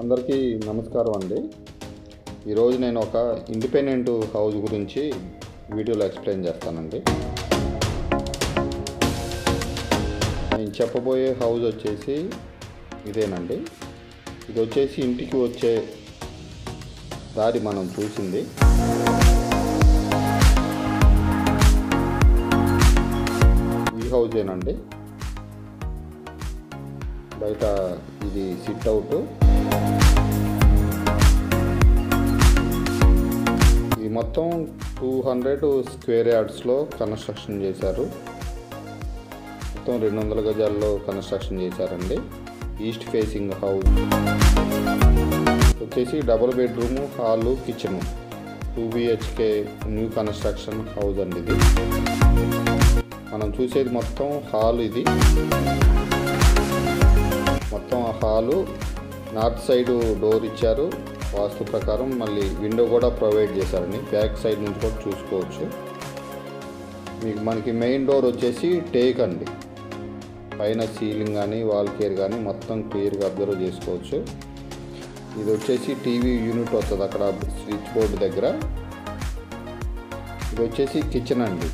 అందరికీ నమస్కారం అండి ఈరోజు నేను ఒక ఇండిపెండెంట్ హౌస్ గురించి వీడియోలో ఎక్స్ప్లెయిన్ చేస్తానండి నేను చెప్పబోయే హౌస్ వచ్చేసి ఇదేనండి ఇది వచ్చేసి ఇంటికి వచ్చే దారి మనం చూసింది ఈ హౌజేనండి బయట ఇది సిట్ అవుట్ ఇది మొత్తం టూ హండ్రెడ్ స్క్వేర్ యార్డ్స్లో కన్స్ట్రక్షన్ చేశారు మొత్తం రెండు వందల గజాల్లో కన్స్ట్రక్షన్ చేశారండి ఈస్ట్ ఫేసింగ్ హౌస్ వచ్చేసి double bedroom hall kitchen two BHK new construction house అండి ఇది మనం చూసేది మొత్తం హాల్ ఇది మొత్తం ఆ హాలు నార్త్ సైడ్ డోర్ ఇచ్చారు వాస్తు ప్రకారం మళ్ళీ విండో కూడా ప్రొవైడ్ చేశారండి బ్యాక్ సైడ్ నుంచి కూడా చూసుకోవచ్చు మీకు మనకి మెయిన్ డోర్ వచ్చేసి టేక్ అండి పైన సీలింగ్ కానీ వాల్ కేర్ కానీ మొత్తం క్లియర్గా అబ్జర్వ్ చేసుకోవచ్చు ఇది వచ్చేసి టీవీ యూనిట్ వస్తుంది అక్కడ స్విచ్ బోర్డు దగ్గర ఇది వచ్చేసి కిచెన్ అండి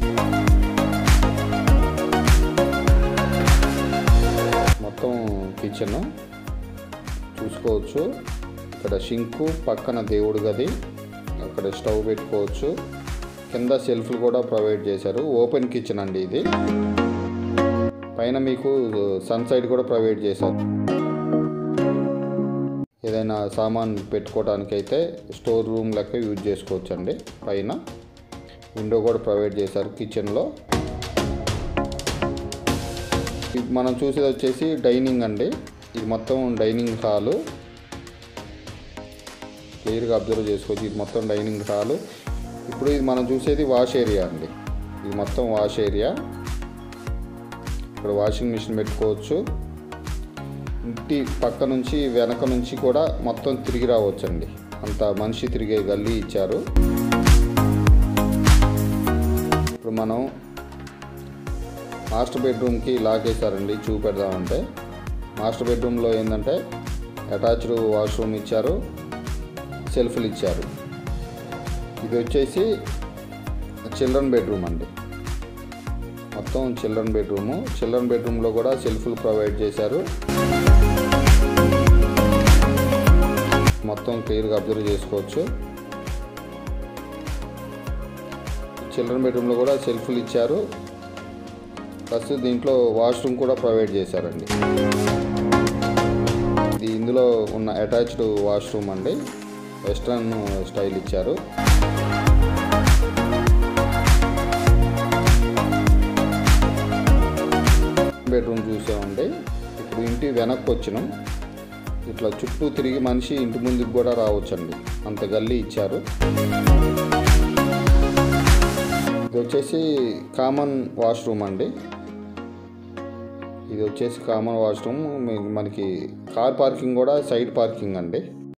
మొత్తం కిచెన్ చూసుకోవచ్చు ఇక్కడ షింకు పక్కన దేవుడు గది అక్కడ స్టవ్ పెట్టుకోవచ్చు కింద సెల్ఫ్లు కూడా ప్రొవైడ్ చేశారు ఓపెన్ కిచెన్ అండి ఇది పైన మీకు సన్ సైడ్ కూడా ప్రొవైడ్ చేశారు ఏదైనా సామాన్ పెట్టుకోవడానికి అయితే స్టోర్ రూమ్ లెక్క యూజ్ చేసుకోవచ్చు అండి పైన విండో కూడా ప్రొవైడ్ చేశారు కిచెన్లో ఇది మనం చూసేది వచ్చేసి డైనింగ్ అండి ఇది మొత్తం డైనింగ్ హాలు క్లియర్గా అబ్జర్వ్ చేసుకోవచ్చు ఇది మొత్తం డైనింగ్ హాలు ఇప్పుడు ఇది మనం చూసేది వాష్ ఏరియా అండి ఇది మొత్తం వాష్ ఏరియా ఇక్కడ వాషింగ్ మిషన్ పెట్టుకోవచ్చు ఇంటి పక్క నుంచి వెనక నుంచి కూడా మొత్తం తిరిగి రావచ్చండి అంత మనిషి తిరిగే గల్లీ ఇచ్చారు ఇప్పుడు మనం మాస్టర్ బెడ్రూమ్కి లాక్ వేసారండి చూపెడదామంటే మాస్టర్ బెడ్రూమ్లో ఏంటంటే అటాచ్డ్ వాష్రూమ్ ఇచ్చారు సెల్ఫ్లు ఇచ్చారు ఇది వచ్చేసి చిల్డ్రన్ బెడ్రూమ్ అండి మొత్తం చిల్డ్రన్ బెడ్రూము చిల్డ్రన్ బెడ్రూమ్లో కూడా సెల్ఫ్లు ప్రొవైడ్ చేశారు మొత్తం క్లియర్గా అబ్జర్వ్ చేసుకోవచ్చు చిల్డ్రన్ బెడ్రూమ్లో కూడా సెల్ఫ్లు ఇచ్చారు ప్లస్ దీంట్లో వాష్రూమ్ కూడా ప్రొవైడ్ చేశారండి ఇది ఇందులో ఉన్న అటాచ్డ్ వాష్రూమ్ అండి వెస్ట్రన్ స్టైల్ ఇచ్చారు బెడ్రూమ్ చూసామండి ఇప్పుడు ఇంటి వెనక్కి వచ్చినాం ఇట్లా చుట్టూ తిరిగి మనిషి ఇంటి ముందుకు కూడా రావచ్చండి అంత గల్లీ ఇచ్చారు ఇది వచ్చేసి కామన్ వాష్రూమ్ అండి ఇది వచ్చేసి కామన్ వాష్రూమ్ మీ- మనకి కార్ పార్కింగ్ కూడా సైడ్ పార్కింగ్ అండి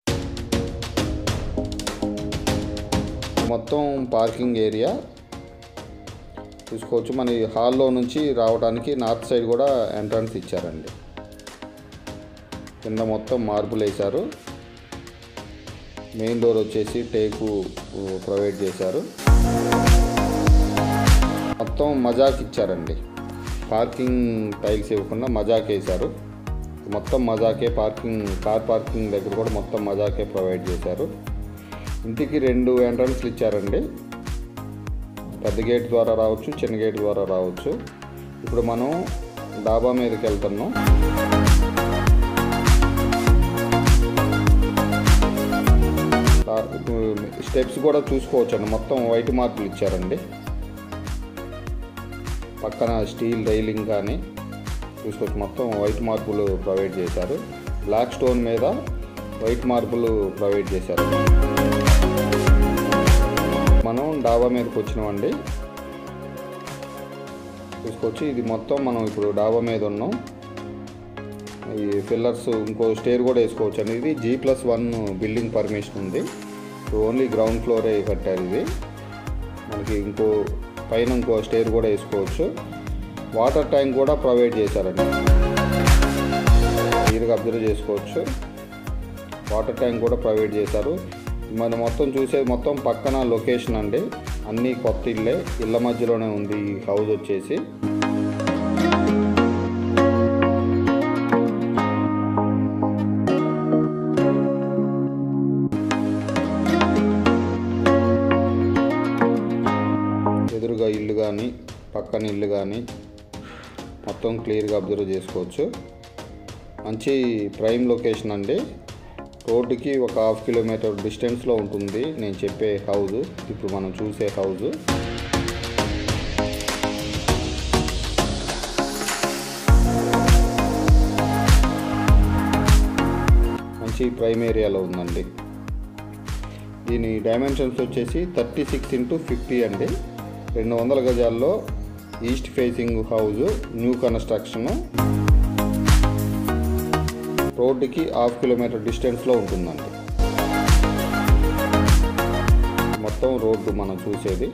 మొత్తం పార్కింగ్ ఏరియా చూసుకోవచ్చు మన ఈ హాల్లో నుంచి రావడానికి నార్త్ సైడ్ కూడా ఎంట్రన్స్ ఇచ్చారండి కింద మొత్తం మార్బుల్ వేశారు మెయిన్ డోర్ వచ్చేసి టేకు ప్రొవైడ్ చేశారు మొత్తం మజాక్ ఇచ్చారండి పార్కింగ్ టైల్స్ ఇవ్వకుండా మజాక్ వేశారు మొత్తం మజాకే పార్కింగ్ కార్ పార్కింగ్ దగ్గర కూడా మొత్తం మజాకే ప్రొవైడ్ చేశారు ఇంటికి రెండు ఎంట్రన్స్లు ఇచ్చారండి పెద్ద గేట్ ద్వారా రావచ్చు చిన్న గేట్ ద్వారా రావచ్చు ఇప్పుడు మనం డాబా మీదకి వెళ్తున్నాం స్టెప్స్ కూడా చూసుకోవచ్చండి మొత్తం వైట్ మార్కులు ఇచ్చారండి పక్కన స్టీల్ రైలింగ్ కానీ చూసుకోవచ్చు మొత్తం వైట్ మార్బుల్ ప్రొవైడ్ చేశారు బ్లాక్ స్టోన్ మీద వైట్ మార్బుల్ ప్రొవైడ్ చేశారు మనం డాబా మీదకి వచ్చినామండి చూసుకోవచ్చు ఇది మొత్తం మనం ఇప్పుడు డాబా మీద ఉన్నాం ఈ పిల్లర్స్ ఇంకో స్టేర్ కూడా వేసుకోవచ్చు అండి ఇది G plus one building permission ఉంది ఇప్పుడు ఓన్లీ గ్రౌండ్ ఫ్లోరే కట్టారు ఇది మనకి ఇంకో పైన ఇంకో స్టేర్ కూడా వేసుకోవచ్చు వాటర్ ట్యాంక్ కూడా ప్రొవైడ్ చేశారండి క్లియర్గా అబ్జర్వ్ చేసుకోవచ్చు వాటర్ ట్యాంక్ కూడా ప్రొవైడ్ చేశారు మనం మొత్తం చూసేది మొత్తం పక్కన లొకేషన్ అండి అన్నీ కొత్త ఇల్లే ఇళ్ళ మధ్యలోనే ఉంది ఈ హౌస్ వచ్చేసి ఎదురుగా ఇల్లు కానీ పక్కన ఇల్లు కానీ మొత్తం క్లియర్గా అబ్జర్వ్ చేసుకోవచ్చు మంచి ప్రైమ్ లొకేషన్ అండి రోడ్డుకి ఒక హాఫ్ కిలోమీటర్ డిస్టెన్స్లో ఉంటుంది నేను చెప్పే హౌస్ ఇప్పుడు మనం చూసే హౌస్ మంచి ప్రైమ్ ఏరియాలో ఉందండి దీని డైమెన్షన్స్ వచ్చేసి థర్టీ సిక్స్ ఇంటూ ఫిఫ్టీ అండి రెండు వందల గజాల్లో east facing house new construction రోడ్డుకి హాఫ్ కిలోమీటర్ డిస్టెన్స్లో ఉంటుందండి మొత్తం రోడ్డు మనం చూసేది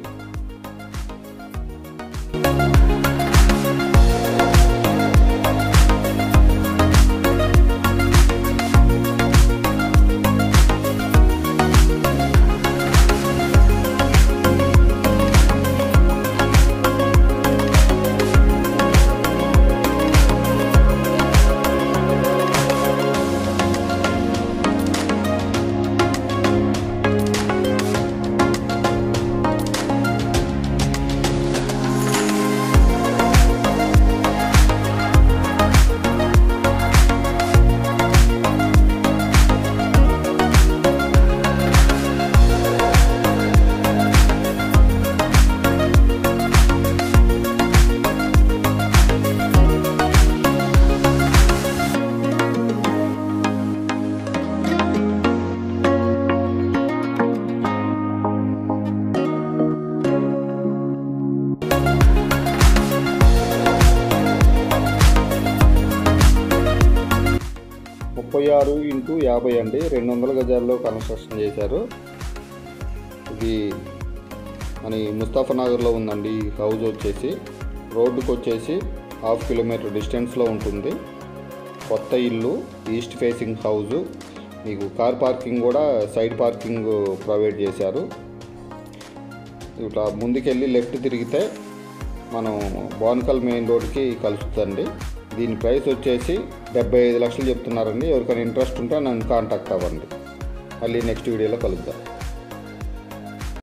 ముప్పై ఆరు ఇంటూ యాభై అండి రెండు వందల గజాల్లో కన్స్ట్రక్షన్ చేశారు ఇది మన ముస్తాఫా నగర్లో ఉందండి ఈ హౌస్ వచ్చేసి రోడ్డుకు వచ్చేసి హాఫ్ కిలోమీటర్ డిస్టెన్స్లో ఉంటుంది కొత్త ఇల్లు ఈస్ట్ ఫేసింగ్ హౌజు మీకు కార్ పార్కింగ్ కూడా సైడ్ పార్కింగ్ ప్రొవైడ్ చేశారు ఇట్లా ముందుకెళ్ళి లెఫ్ట్ తిరిగితే మనం బోనకల్ మెయిన్ రోడ్కి కలుస్తుందండి దీని ప్రైస్ వచ్చేసి డెబ్బై ఐదు లక్షలు చెప్తున్నారండి ఎవరికైనా ఇంట్రెస్ట్ ఉంటే నన్ను కాంటాక్ట్ అవ్వండి మళ్ళీ నెక్స్ట్ వీడియోలో కలుద్దాం